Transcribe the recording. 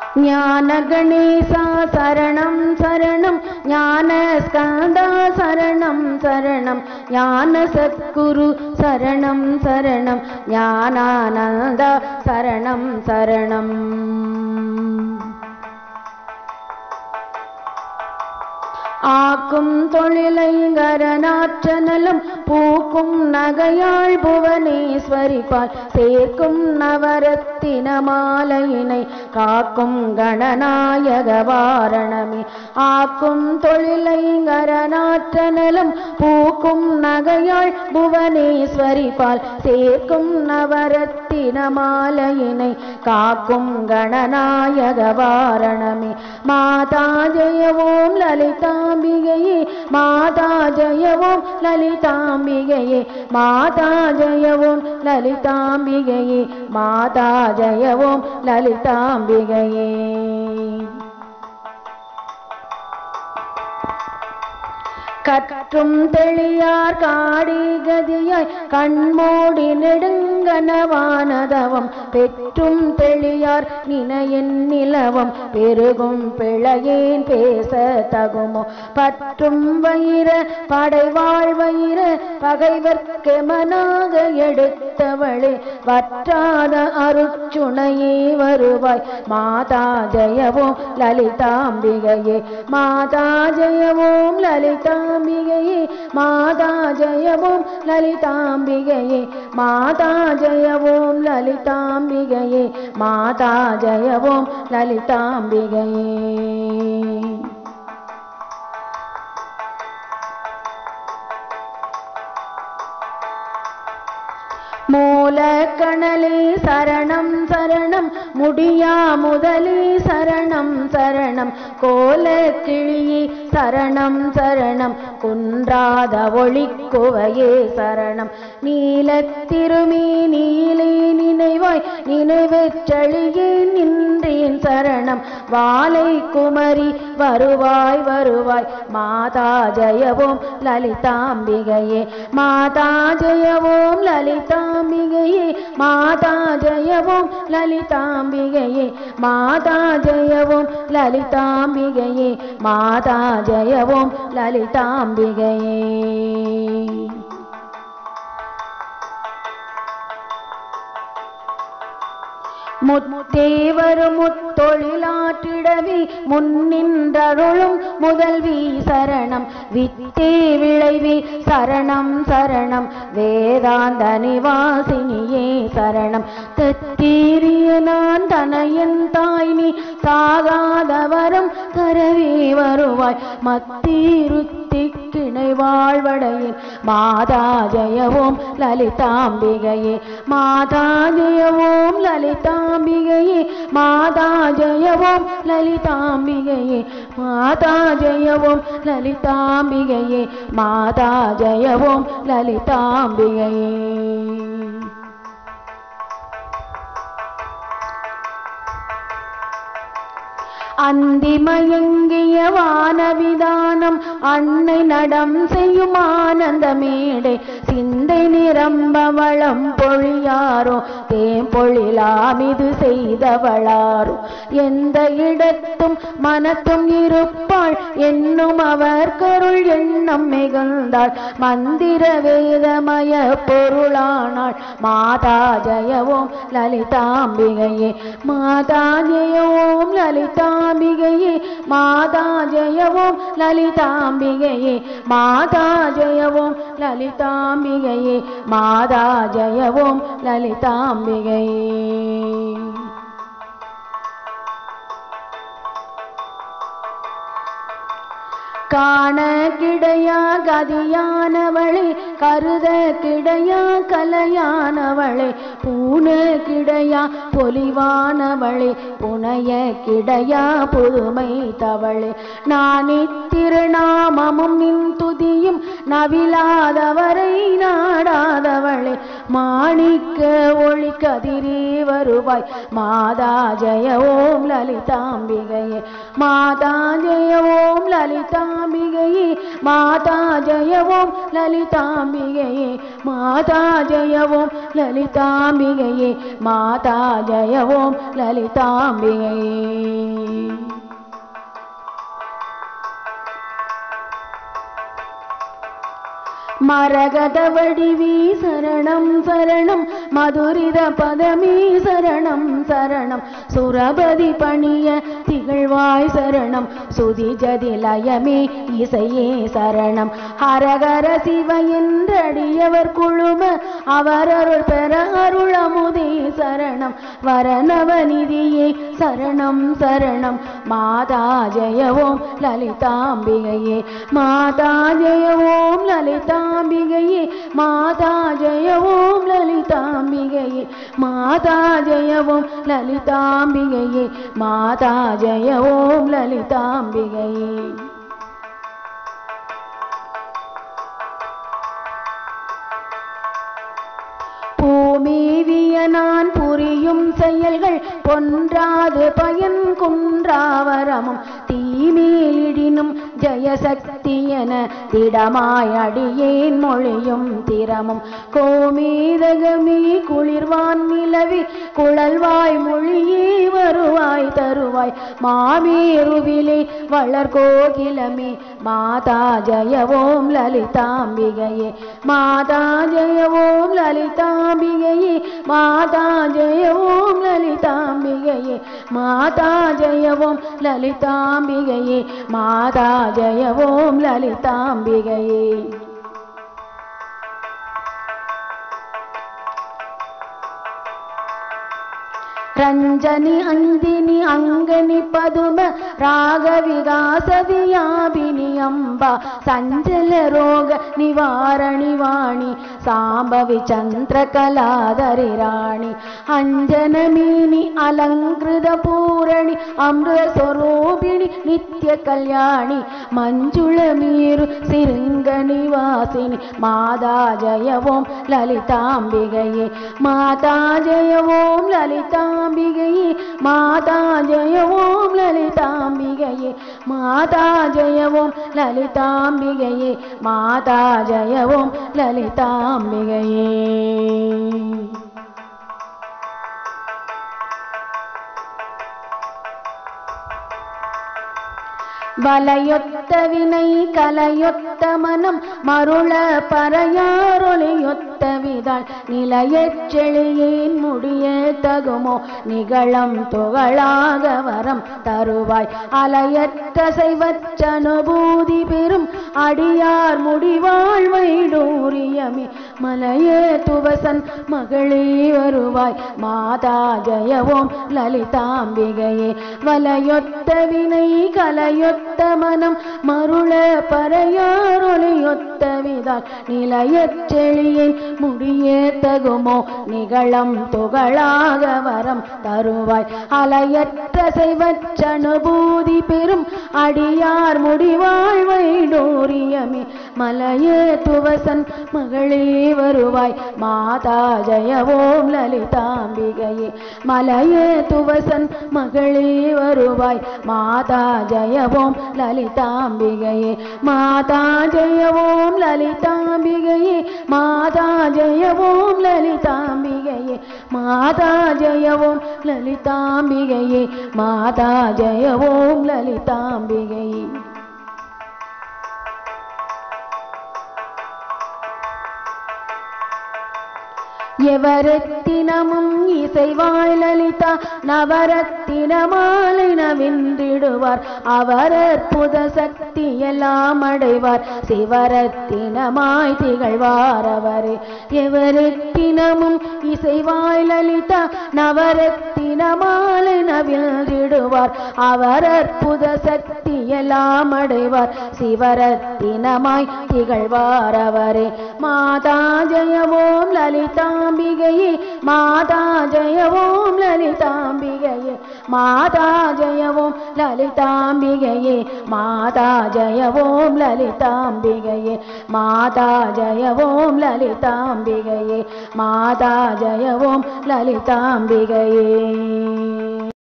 ஞான கணேசா சரணம் சரணம் ஞான ஸ்கந்தா சரணம் சரணம் ஞான சத்குரு சரணம் சரணம் ஞானானந்தா சரணம் சரணம் ஆக்கும் தொழிலைங்கரனாற்றனலும் பூக்கும் நகையாள் புவனேஸ்வரி பால் சேர்க்கும் நவரத்தின மாலையினை காக்கும் கணநாயக வாரணமே ஆக்கும் தொழிலைங்கரனாற்றனலும் பூக்கும் நகையாள் புவனேஸ்வரி பால் சேர்க்கும் நவரத்தின மாலையினை காக்கும் கணநாயக வாரணமே மாதா ஜெய ஓம் லலிதாம்பிகையே மாதா ஜெய ஓம் லலிதாம்பிகையே மாதா ஜெய ஓம் லலிதாம்பிகையே மாதா ஜெய ஓம் லலிதாம்பிகையே கற்றும் தெளியார் காடி கதியாய் கண்மூடி நெடுங்கனவானதவம் பெற்றும் தெளியார் நினையின் நிலவம் பெருகும் பிழையேன் பேச தகுமோ பற்றும் வயிற படைவாழ் வயிற பகைவர்க்கெமனாக எடுத்தவளே வற்றாத அருச்சுணையே வருவாய் மாதா ஜெயவோம் லலிதாம்பிகையே மாதா ஜெயவோம் லலிதாம்பிகையே மாதா ஜெயவோம் லலிதாம்பிகையே மாதா ஜெயவோம் லலிதாம்பிகையே மாதா ஜெயவோம் லலிதாம்பிகையே மூலக்கணலே சரணம் சரணம் முடியா முதலே சரணம் சரணம் கோல கிளியே சரணம் சரணம் குன்றாத ஒளிக்குவையே சரணம் நீலத்திருமீ நீலே நினைவாய் நினைவற்றழியே நின்றேன் சரணம் வாலை குமரி வருவாய் வருவாய் மாதா ஜெயவோம் லலிதாம்பிகையே மாதா ஜெயவோம் லலிதாம்பிகையே மாதா ஜெயவோம் லலிதாம்பிகையே மாதா ஜெயவோம் லலிதாம்பிகையே மாதா ஜெயவோம் லலிதாம்பிகையே முத்தேவரும் முத்தொழிலாற்றிடவே முன்னின்றருளும் முதல்வி சரணம் வித்தே விளைவி சரணம் சரணம் வேதாந்த நிவாசினியே சரணம் தத்தீரிய நான் தனையன் தாய் நீ சாகாதவரம் தரவே வருவாய் மத்தீருத்தி கிணை வாழ்வடையின் மாதா ஜெயவோம் லலிதாம்பிகையே மாதா ஜெயவோம் லலிதாம்பிகையே மாதா ஜெயவோம் லலிதாம்பிகையே மாதா ஜெயவோம் லலிதாம்பிகையே மாதா ஜெயவோம் லலிதாம்பிகையே அந்திமயங்கிய வானவிதானம் அன்னை நடம் செய்யும் ஆனந்த மேடை சிந்தை நிரம்ப வளம் பொழியாரோ தேம்பொழிலாமிது செய்தவளாரோ எந்த இடத்தும் மனத்தும் இருப்பாள் என்னும் அவர் கருள் எண்ணம் மிகுந்தாள் மந்திர வேதமய பொருளானாள் மாதா ஜெயவோம் லலிதாம்பிகையே மாதா ஜெயவோம் லலிதாம்பிகையே மாதா ஜெயவோம் லலிதாம்பிகையே மாதா ஜெயவோம் லலிதாம்பிகையே மாதா ஜெயவோம் லலிதாம்பிகையே காண கிடையா கதியானவளே கருத கிடையா கலையானவளே பூன கிடையா பொலிவானவளே புனைய கிடையா புதுமை தவளே நானி திருநாமமும் நின் துதியும் நவிலாதவரை நாடாதவளே மாணிக்க ஒளி கதிரே வருவாய் மாதா ஜெய ஓம் லலிதாம்பிகையே மாதா ஜெய ஓம் லலிதாம்பிகையே மாதா ஜெய ஓம் லலிதாம்பிகையே லலிதாம்பிகையே மாதா ஜெய ஓம் லலிதாம்பிகையே மாதா ஜெய ஓம் லலிதாம்பிகையே மரகத வடிவி சரணம் சரணம் மதுரித பதமீ சரணம் சரணம் சுரபதி பணிய திகழ்வாய் சரணம் சுதி ஜதி லயமே இசையே சரணம் ஹரஹர சிவ என்றடியவர் குழும அவர் அருள் பெற அருளமுதே சரணம் வரணவநிதியே சரணம் சரணம் மாதா ஜெய ஓம் லலிதாம்பிகையே மாதா ஜெய ஓம் லலிதாம்பிகையே மாதா ஜெய ஓம் லலிதாம்பிகையே மாதா ஜெய ஓம் லலிதாம்பிகையே மாதா ஜெய ஓம் லலிதாம்பிகையே பூமீவிய நான் புரியும் செயல்கள் பொன்றாது பயன் குன்றாவரமும் தீமேலிடினும் ஜெயசக்தி என திடமாய் அடியேன் மொழியும் திறமும் கோமீதகமே குளிர்வான் நிலவி குழல்வாய் மொழியே வருவாய் தருவாய் மாமேருவிலே வளர் கோகிலமே மாதா ஜெய ஓம் லலிதாம்பிகையே மாதா ஜெய ஓம் லலிதாம்பிகையே மாதா ஜெய ஓம் லலிதாம்பிகையே மாதா ஜெய ஓம் லலிதாம்பிகையே மாதா ஜெய ஓம் லலிதாம்பிகையே ರಂಜನಿ ಅಂದಿನಿ ಅಂಗನಿ ಪದುಮ ರಾಗ ವಿಗಾಸದಿಯಾಬಿನಿ ಅಂಬ ಸಂಜಲ ರೋಗ ನಿವಾರಣಿ ವಾಣಿ ಸಾಂಬವಿ ಚಂದ್ರ ಕಲಾದರಿ ರಾಣಿ ಅಂಜನ ಮೀನಿ ಅಲಂಕೃತ ಪೂರಣಿ ಅಮೃತ ಸ್ವರೂಪಿಣಿ ನಿತ್ಯ ಕಲ್ಯಾಣಿ ಮಂಜುಳ ಮೀರು ಸಿರಿಂಗ ನಿವಾಸಿನಿ ಮಾದಾ ಜಯ ಓಂ ಲಲಿತಾಂಬಿಗೆಯೇ ಮಾತಾ ಜಯ ಓಂ ಲಲಿತಾಂಬಿಗೆಯೇ ಮಾತಾ ಜಯ ಓಂ ಲಲಿತಾಂಬಿಗೆಯೇ ಮಾತಾ ಜಯ ಓಂ ಲಲಿತಾಂಬಿಗೆಯೇ ಮಾತಾ ಜಯ ಓಂ ಲಲಿತಾಂಬಿಗೆಯೇ வலையொத்த வினை கலையொத்த மனம் மருள பறையாரொலியொத்த விதாள் நிலையச் செழியேன் முடிய தகுமோ நிகழம் துகளாக வரம் தருவாய் அலையற்ற செய்வச்சனுபூதி பெறும் அடியார் முடிவாழ்வைடூரியமே மலையே துவசன் மகளே வருவாய் மாதா ஜெயவோம் லலிதாம்பிகையே வலையொத்த வினை கலையொத்த மனம் மருள பறையாரொலியொத்த விதால் நிலையச் செழியேன் முடிய தகுமோ நிகழம் துகளாக வரம் தருவாய் அலையற்ற செய்வச்சனுபூதி பெறும் அடியார் முடிவாழ்வைடூரியமே மலையே துவசன் மகளே வருவாய் மாதா ஜெய ஓம் லலிதாம்பிகையே மலையே துவசன் மகளே வருவாய் மாதா ஜெய ஓம் லலிதாம்பிகையே மாதா ஜெய ஓம் லலிதாம்பிகையே மாதா ஜெய ஓம் லலிதாம்பிகையே மாதா ஜெய ஓம் லலிதாம்பிகையே மாதா ஜெய ஓம் லலிதாம்பிகையே எவரத்தினமும் இசைவாய் லலிதா நவரத்தின மாலை நவின்றிடுவார் அவர் அற்புத சக்தி எல்லாம் அடைவார் சிவரத்தினமாய் திகழ்வார் அவரே எவரத்தினமும் இசைவாய் லலிதா நவரத்தின மாலை நவிழ்ந்திடுவார் அவர் அற்புத சக்தி எல்லாம் அடைவார் சிவரத்தினமாய் திகழ்வார் அவரே மாதா ஜெய ஓம் லலிதாம்பிகையே மாதா ஜெய ஓம் லலிதாம்பிகையே மாதா ஜெய ஓம் லலிதாம்பிகையே மாதா ஜெய ஓம் லலிதாம்பிகையே மாதா ஜெய ஓம் லலிதாம்பிகையே மாதா ஜெய ஓம் லலிதாம்பிகையே